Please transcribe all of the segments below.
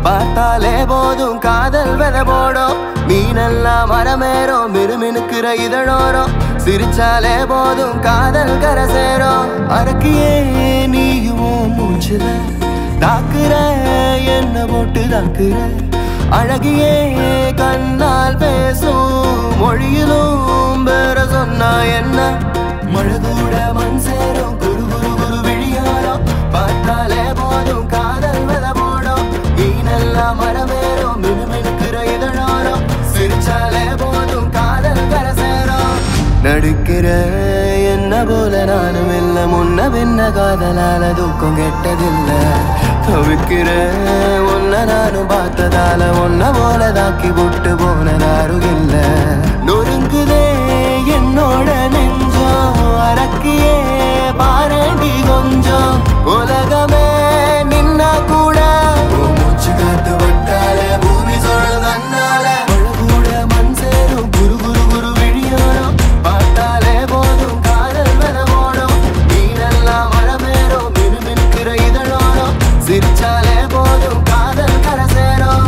பார்த்தாலே போதும் காதல் வித போடும் மீனெல்லாம் மரமேறும் மினுமினுக்கிற இதழோரம் சிரிச்சாலே போதும் காதல் கரை சேரும் அரக்கியே நீயும் மூச்சுல தாக்குற என்ன போட்டு தாக்குற அழகியே கண்ணால் பேசும் மொழியிலும் வேற சொன்னா என்ன மழை கூட மண் சேரும் குரு குரு குரு விழியாரம் பார்த்தாலே போதும் காதல் வித போடும் மீனெல்லாம் மரமேறும் மினுமினுக்கிற இதழோரம் சிரிச்சாலே போதும் காதல் கரை சேரும் நடிக்கிற என்ன போல நானும் இல்ல முன்ன பின்ன காதலால தூக்கம் கெட்டதில்ல தவிக்கிற உன்ன நானும் பார்த்ததால உன்ன போல தாக்கி விட்டு போனதாரும் இல்ல நொறுங்குதே என்னோட நெஞ்சம் அரக்கியே பாரண்டி கொஞ்சம் உலகமே நின்னா கூட உன் மூச்சு காத்து விட்டாலே பூமி சொல்லுதன்னால மழை கூட மண் சேரும் குரு குரு குரு விழியோரம் பார்த்தாலே போதும் காதல் வெத ஓடும் நீரெல்லாம் மழமேறும் மினுமினுக்கிற இதழோரம் சிரிச்சாலே போதும் காதல் கரை சேரும்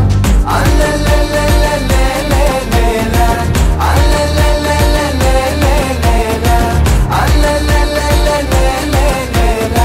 அல்லல்லல்லல்லல்லல்லல்ல. அல்லல்லல்லல்லல்லல்லல்ல. அல்லல்லல்லல்லல்லல்லல்ல.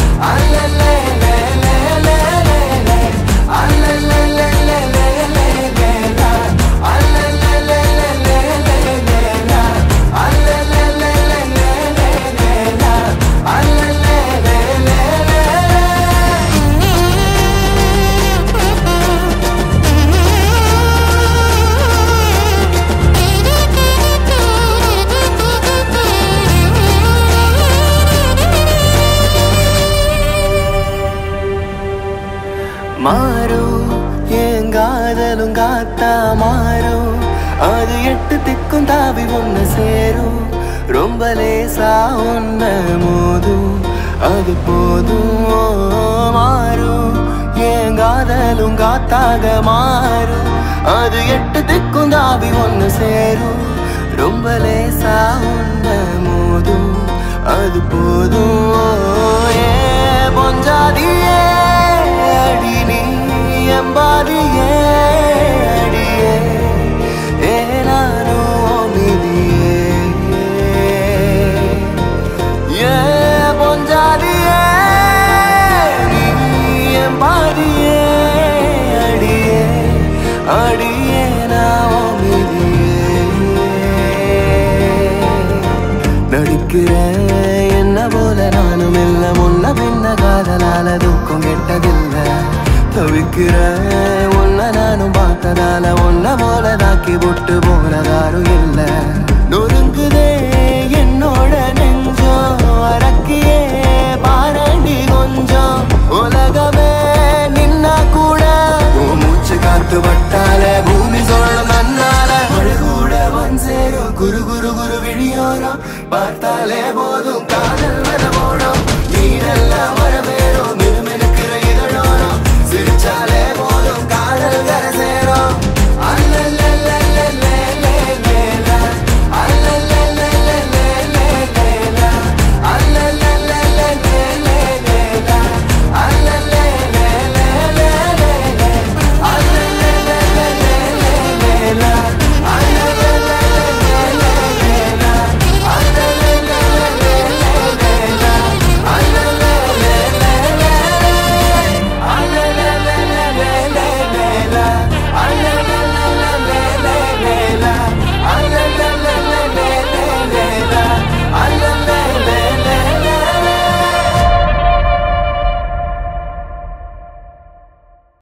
மாறும் என் காதலும் காத்தா மாறும் அது எட்டு திக்கும் தாவி ஒன்று சேரும் ரொம்ப லேசா ஒன்று மோதும் அது போதும் ஓ, மாறும் என் காதலும் காத்தாக மாறும் அது எட்டு திக்கும் தாவி ஒன்று சேரும் ரொம்ப லேசா ஒன்று மோதும் அது போதும் ஓ, ஏ பொஞ்சாதியே அடி நீ எம்பாதியே அடியே ஏ நானும் மிதியே ஏ பொஞ்சாதியே நீ எம்பாதியே அடியே அடியே நான் மிதியே நடிக்கிற என்ன போல நானும் இல்ல முன்ன பின்ன காதலால தூக்கம் கெட்டதில்ல தவிக்கிற உன்ன நானும் பார்த்ததால உன்ன போல தாக்கி விட்டு போனதாரும் இல்ல நொறுங்குதே என்னோட நெஞ்சம் அரக்கியே பாரண்டி கொஞ்சம் உலகமே நின்னா கூட உன் மூச்சு காத்து பட்டால